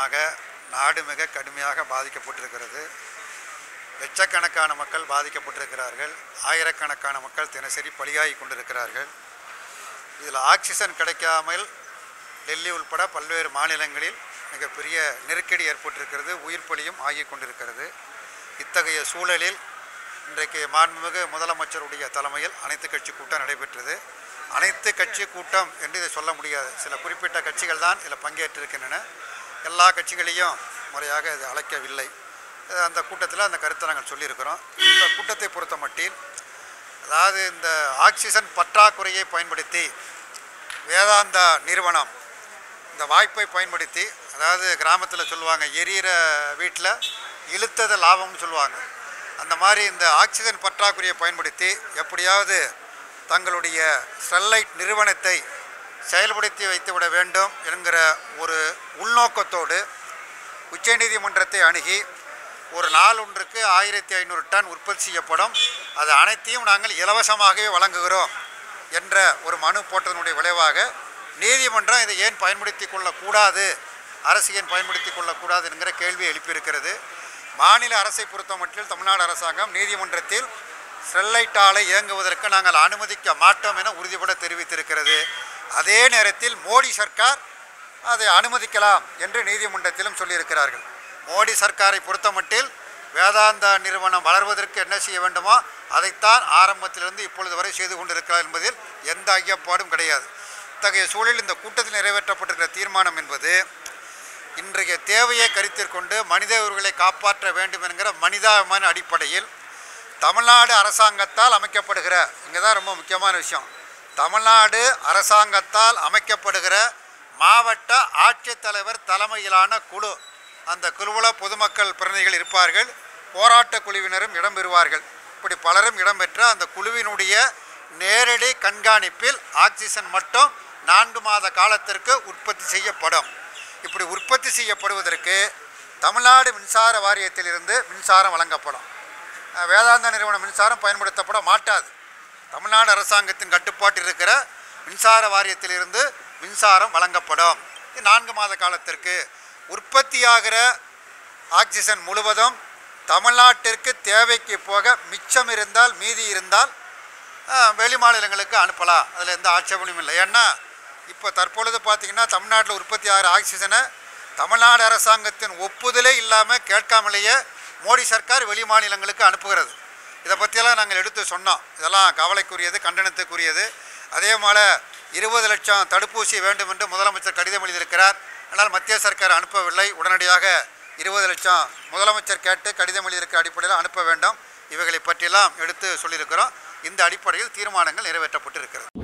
காரணமாக நாடு மிக கடுமையாக பாதிக்கப்பட்டிருக்கிறது லட்சக்கணக்கான மக்கள் பாதிக்கப்பட்டிருக்கிறார்கள் ஆயிரக்கணக்கான மக்கள் தினசரி பலியாகி கொண்டிருக்கிறார்கள் இதில் ஆக்சிஜன் கிடைக்காமல் டெல்லி உள்பட பல்வேறு மாநிலங்களில் மிகப்பெரிய நெருக்கடி ஏற்பட்டிருக்கிறது உயிர் பலியும் ஆகிக் கொண்டிருக்கிறது இத்தகைய சூழலில் இன்றைக்கு மாண்புமிகு முதலமைச்சருடைய தலைமையில் அனைத்து கட்சி கூட்டம் நடைபெற்றது அனைத்து கட்சி கூட்டம் என்று இதை சொல்ல முடியாது சில குறிப்பிட்ட கட்சிகள் தான் இதில் பங்கேற்றிருக்கின்றன எல்லா கட்சிகளையும் முறையாக இது அழைக்கவில்லை அஹ் அந்த கூட்டத்தில் அந்த கருத்தை நாங்கள் சொல்லியிருக்கிறோம் இந்த கூட்டத்தை பொறுத்த மட்டில் அதாவது இந்த ஆக்சிஜன் பற்றாக்குறையை பயன்படுத்தி வேதாந்தா நிறுவனம் இந்த வாய்ப்பை பயன்படுத்தி அதாவது கிராமத்தில் சொல்லுவாங்க எரியிற வீட்டில் இழுத்தது லாபம்னு சொல்லுவாங்க அந்த மாதிரி இந்த ஆக்சிஜன் பற்றாக்குறையை பயன்படுத்தி எப்படியாவது தங்களுடைய ஸ்டெர்லைட் நிறுவனத்தை செயல்படுத்தி வைத்துவிட வேண்டும் என்கிற ஒரு உள்நோக்கத்தோடு உச்சநீதிமன்றத்தை அணுகி ஒரு நாள் ஒன்றுக்கு ஆயிரத்தி ஐநூறு டன் உற்பத்தி செய்யப்படும் அது அனைத்தையும் நாங்கள் இலவசமாகவே வழங்குகிறோம் என்ற ஒரு மனு போட்டதனுடைய விளைவாக நீதிமன்றம் இதை ஏன் பயன்படுத்தி கொள்ளக்கூடாது அரசு ஏன் பயன்படுத்தி கொள்ளக்கூடாது என்கிற கேள்வி எழுப்பியிருக்கிறது மாநில அரசை பொறுத்த மட்டில் தமிழ்நாடு அரசாங்கம் நீதிமன்றத்தில் ஸ்டெர்லைட் ஆலை இயங்குவதற்கு நாங்கள் அனுமதிக்க மாட்டோம் என உறுதிபட தெரிவித்திருக்கிறது அதே நேரத்தில் மோடி சர்க்கார் அதை அனுமதிக்கலாம் என்று நீதிமன்றத்திலும் சொல்லியிருக்கிறார்கள் மோடி சர்க்காரை பொறுத்தமட்டில் வேதாந்தா நிறுவனம் வளர்வதற்கு என்ன செய்ய வேண்டுமோ அதைத்தான் ஆரம்பத்திலிருந்து இப்பொழுது வரை செய்து கொண்டிருக்கிறார் என்பதில் எந்த ஐயப்பாடும் கிடையாது இத்தகைய சூழலில் இந்த கூட்டத்தில் நிறைவேற்றப்பட்டிருக்கிற தீர்மானம் என்பது இன்றைய தேவையை கருத்தில் கொண்டு மனித உரிமைகளை காப்பாற்ற வேண்டும் என்கிற மனிதாபிமான அடிப்படையில் தமிழ்நாடு அரசாங்கத்தால் அமைக்கப்படுகிற இங்கே தான் ரொம்ப முக்கியமான விஷயம் தமிழ்நாடு அரசாங்கத்தால் அமைக்கப்படுகிற மாவட்ட ஆட்சித்தலைவர் தலைமையிலான குழு அந்த குழுவில் பொதுமக்கள் பிரதிநிதிகள் இருப்பார்கள் போராட்ட குழுவினரும் இடம்பெறுவார்கள் இப்படி பலரும் இடம்பெற்ற அந்த குழுவினுடைய நேரடி கண்காணிப்பில் ஆக்சிஜன் மட்டும் நான்கு மாத காலத்திற்கு உற்பத்தி செய்யப்படும் இப்படி உற்பத்தி செய்யப்படுவதற்கு தமிழ்நாடு மின்சார வாரியத்திலிருந்து மின்சாரம் வழங்கப்படும் அஹ் வேதாந்தா நிறுவன மின்சாரம் பயன்படுத்தப்பட மாட்டாது தமிழ்நாடு அரசாங்கத்தின் கட்டுப்பாட்டில் இருக்கிற மின்சார வாரியத்திலிருந்து மின்சாரம் வழங்கப்படும் இது நான்கு மாத காலத்திற்கு உற்பத்தியாகிற ஆக்சிஜன் முழுவதும் தமிழ்நாட்டிற்கு தேவைக்கு போக மிச்சம் இருந்தால் மீதி இருந்தால் அஹ், வெளி மாநிலங்களுக்கு அனுப்பலாம் அதில் எந்த ஆட்சேபனையும் இல்லை ஏன்னா இப்போ தற்பொழுது பார்த்திங்கன்னா தமிழ்நாட்டில் உற்பத்தி ஆகிற ஆக்சிஜனை தமிழ்நாடு அரசாங்கத்தின் ஒப்புதலே இல்லாமல் கேட்காமலேயே மோடி சர்க்கார் வெளி மாநிலங்களுக்கு அனுப்புகிறது இதை பற்றியெல்லாம் நாங்கள் எடுத்து சொன்னோம் இதெல்லாம் கவலைக்குரியது கண்டனத்துக்குரியது அதே போல் இருபது லட்சம் தடுப்பூசி வேண்டும் என்று முதலமைச்சர் கடிதம் எழுதியிருக்கிறார் ஆனால் மத்திய சர்க்கார் அனுப்பவில்லை உடனடியாக இருபது லட்சம் முதலமைச்சர் கேட்டு கடிதம் எழுதியிருக்கிற அடிப்படையில் அனுப்ப வேண்டும் இவைகளை பற்றியெல்லாம் எடுத்து சொல்லியிருக்கிறோம் இந்த அடிப்படையில் தீர்மானங்கள் நிறைவேற்றப்பட்டு இருக்கிறது